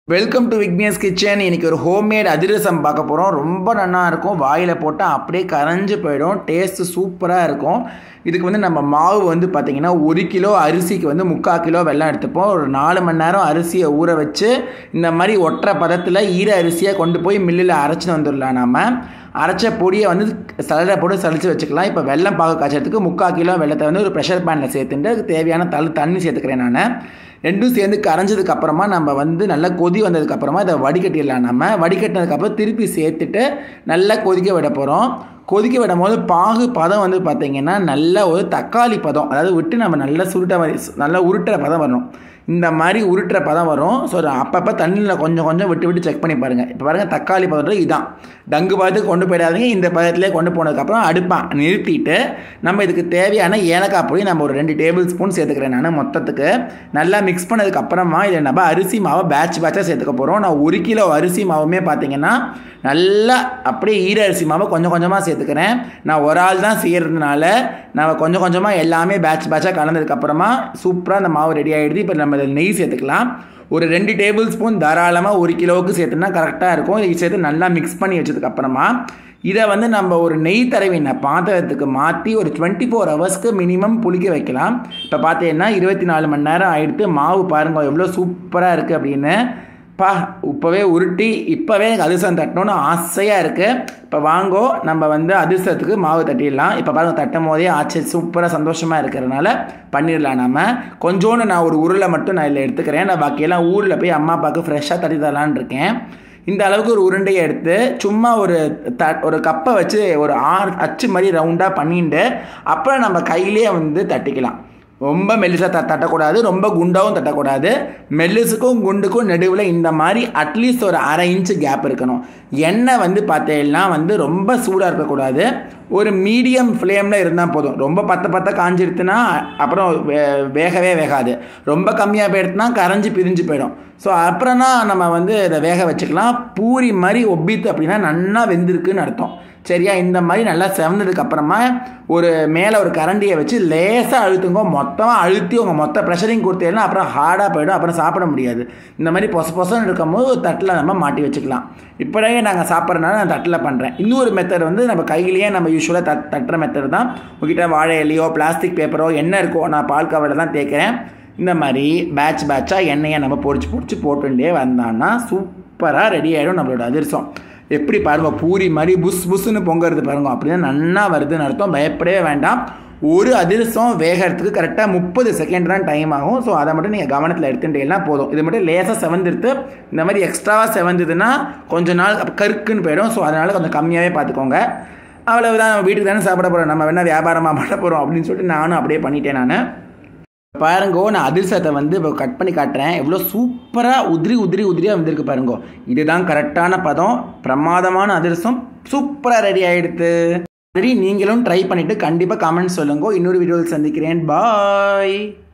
welcome to Vignesh kitchen இன்னைக்கு ஒரு homemade அதிரசம் பார்க்க போகிறோம் ரொம்ப நல்லா இருக்கும் வாயில் போட்டால் அப்படியே கரைஞ்சு போயிடும் டேஸ்ட்டு சூப்பராக இருக்கும் இதுக்கு வந்து நம்ம மாவு வந்து பார்த்திங்கன்னா ஒரு கிலோ அரிசிக்கு வந்து முக்கால் கிலோ வெல்லம் எடுத்துப்போம் ஒரு நாலு மணி நேரம் அரிசியை ஊற வச்சு இந்த மாதிரி ஒற்றை பதத்தில் ஈர அரிசியை கொண்டு போய் மில்லில் அரைச்சிட்டு வந்துடலாம் நாம் அரைச்ச பொடியை வந்து சலடை போட்டு சலிச்சு வச்சுக்கலாம் இப்போ வெல்லம் பாகு காய்ச்சறதுக்கு முக்கால் கிலோ வெள்ளத்தை வந்து ஒரு ப்ரெஷர் பேனில் சேர்த்துட்டு அதுக்கு தேவையான தள்ளு தண்ணி சேர்த்துக்கிறேன் நான் ரெண்டும் சேர்ந்து கரைஞ்சதுக்கு அப்புறமா நம்ம வந்து நல்லா கொதி வந்ததுக்கு அப்புறமா இதை வடிகட்டிடலாம் நம்ம வடிகட்டினதுக்கப்புறம் திருப்பி சேர்த்துட்டு நல்லா கொதிக்க விட போகிறோம் கொதிக்க விடும் போது பாகு பதம் வந்து பார்த்திங்கன்னா நல்ல ஒரு தக்காளி பதம் அதாவது விட்டு நம்ம நல்லா சுருட்ட மாதிரி நல்லா உருட்டுற பதம் வரணும் இந்த மாதிரி உருட்டுற பதம் வரும் ஸோ அப்பப்போ தண்ணியில் கொஞ்சம் கொஞ்சம் விட்டு விட்டு செக் பண்ணி பாருங்கள் இப்போ பாருங்கள் தக்காளி பதத்தில் இதுதான் டங்கு பதத்துக்கு கொண்டு போயிடாதீங்க இந்த பதத்திலே கொண்டு போனதுக்கப்புறம் அடுப்பா நிறுத்திட்டு நம்ம இதுக்கு தேவையான ஏலக்காய் பொடி நம்ம ஒரு ரெண்டு டேபிள் ஸ்பூன் சேர்த்துக்கிறேன் நான் மொத்தத்துக்கு நல்லா மிக்ஸ் பண்ணதுக்கு அப்புறமா இதில் நம்ம அரிசி மாவை பேட்ச் பேட்சாக சேர்த்துக்க போகிறோம் நான் ஒரு கிலோ அரிசி மாவுமே பார்த்தீங்கன்னா நல்லா அப்படியே ஈர அரிசி மாவை கொஞ்சம் கொஞ்சமாக சேர்த்துக்கிறேன் நான் ஒரு ஆள் தான் செய்கிறதுனால நான் கொஞ்சம் கொஞ்சமாக எல்லாமே பேட்ச் பேட்சாக கலந்ததுக்கப்புறமா சூப்பராக அந்த மாவு ரெடி ஆகிடுது இப்போ நம்ம இதில் நெய் சேர்த்துக்கலாம் ஒரு ரெண்டு டேபிள் ஸ்பூன் தாராளமாக ஒரு கிலோவுக்கு சேர்த்துனா கரெக்டாக இருக்கும் இதை சேர்த்து நல்லா மிக்ஸ் பண்ணி வச்சதுக்கப்புறமா இதை வந்து நம்ம ஒரு நெய் தடவின பாத்திரத்துக்கு மாற்றி ஒரு டுவெண்ட்டி ஃபோர் ஹவர்ஸ்க்கு மினிமம் புளிக்க வைக்கலாம் இப்போ பார்த்தீங்கன்னா இருபத்தி நாலு மணி நேரம் ஆகிடுத்து மாவு பாருங்கள் எவ்வளோ சூப்பராக இருக்குது அப்படின்னு பா இப்போவே உருட்டி இப்போவே எனக்கு அதிர்ஷ்டம் தட்டணும்னு ஆசையாக இருக்குது இப்போ வாங்கோ நம்ம வந்து அதிர்ஷ்டத்துக்கு மாவு தட்டிடலாம் இப்போ பாருங்கள் தட்டும் போதே ஆச்சு சூப்பராக சந்தோஷமாக இருக்கிறதுனால பண்ணிடலாம் நம்ம கொஞ்சோண்டு நான் ஒரு உருளை மட்டும் நான் இதில் எடுத்துக்கிறேன் நான் பாக்கியெல்லாம் ஊரில் போய் அம்மா அப்பாவுக்கு ஃப்ரெஷ்ஷாக தட்டி தரலான் இருக்கேன் இந்த அளவுக்கு ஒரு உருண்டையை எடுத்து சும்மா ஒரு த ஒரு கப்பை வச்சு ஒரு ஆறு அச்சு மாதிரி ரவுண்டாக பண்ணிட்டு அப்புறம் நம்ம கையிலே வந்து தட்டிக்கலாம் ரொம்ப மெல்லிசாக த தட்டக்கூடாது ரொம்ப குண்டாகவும் தட்டக்கூடாது மெல்லிசுக்கும் குண்டுக்கும் நடுவில் இந்த மாதிரி அட்லீஸ்ட் ஒரு அரை இன்ச்சு கேப் இருக்கணும் எண்ணெய் வந்து பார்த்தீங்கன்னா வந்து ரொம்ப சூடாக இருக்கக்கூடாது ஒரு மீடியம் ஃப்ளேமில் இருந்தால் போதும் ரொம்ப பத்த பத்த காஞ்சிடுத்துனா அப்புறம் வே வேகவே வேகாது ரொம்ப கம்மியாக போயிடுத்துனா கரைஞ்சி பிரிஞ்சு போயிடும் ஸோ அப்புறம்னா நம்ம வந்து இதை வேக வச்சுக்கலாம் பூரி மாதிரி ஒப்பித்து அப்படின்னா நல்லா வெந்திருக்குன்னு அர்த்தம் சரியா இந்த மாதிரி நல்லா செவந்ததுக்கு அப்புறமா ஒரு மேலே ஒரு கரண்டியை வச்சு லேசாக அழுத்துங்க மொத்தமாக அழுத்தி உங்கள் மொத்த ப்ரெஷரிங் கொடுத்தீங்கன்னா அப்புறம் ஹார்டாக போயிடும் அப்புறம் சாப்பிட முடியாது இந்த மாதிரி பொச பொசன்னு இருக்கும்போது ஒரு தட்டில் நம்ம மாட்டி வச்சுக்கலாம் இப்போயே நாங்கள் சாப்பிட்றதுனால நான் தட்டில் பண்ணுறேன் இன்னொரு மெத்தட் வந்து நம்ம கையிலேயே நம்ம யூஸ்வலாக தட் தட்டுற மெத்தட் தான் உங்ககிட்ட வாழை இலையோ பிளாஸ்டிக் பேப்பரோ என்ன இருக்கோ நான் பால் கவரில் தான் தேய்க்கிறேன் இந்த மாதிரி பேட்ச் பேட்சாக எண்ணெயை நம்ம பொடிச்சு பொடிச்சு போட்டுட்டே வந்தான்னா சூப்பராக ரெடி ஆகிடும் நம்மளோட அதிர்சம் எப்படி பாருங்க பூரி மாதிரி புஸ் புஸ்ன்னு பொங்குறது பாருங்க அப்படின்னா நன்னா வருதுன்னு அர்த்தம் பயப்படவே வேண்டாம் ஒரு அதிரசம் வேகிறதுக்கு கரெக்டாக முப்பது செகண்ட் தான் டைம் ஆகும் ஸோ அதை மட்டும் நீங்கள் கவனத்தில் எடுத்துட்டீங்கன்னா போதும் இது மட்டும் லேசாக செவந்துடுத்து இந்த மாதிரி எக்ஸ்ட்ராவாக செவந்ததுன்னா கொஞ்ச நாள் கருக்குன்னு போயிடும் ஸோ அதனால் கொஞ்சம் கம்மியாகவே பார்த்துக்கோங்க அவ்வளவுதான் நம்ம வீட்டுக்கு தானே சாப்பிட போகிறோம் நம்ம வேணால் வியாபாரமாக பண்ண போகிறோம் அப்படின்னு சொல்லிட்டு நானும் அப்படியே பண்ணிட்டேன் நான் பாருங்கோ நான் அதிர்ஷ்டத்தை வந்து இப்போ கட் பண்ணி காட்டுறேன் எவ்வளோ சூப்பராக உதிரி உதிரி உதிரியாக வந்திருக்கு பாருங்கோ இதுதான் கரெக்டான பதம் பிரமாதமான அதிர்ஷ்டம் சூப்பராக ரெடி ஆகிடுது சரி நீங்களும் ட்ரை பண்ணிவிட்டு கண்டிப்பாக கமெண்ட் சொல்லுங்க இன்னொரு வீடியோவில் சந்திக்கிறேன் பாய்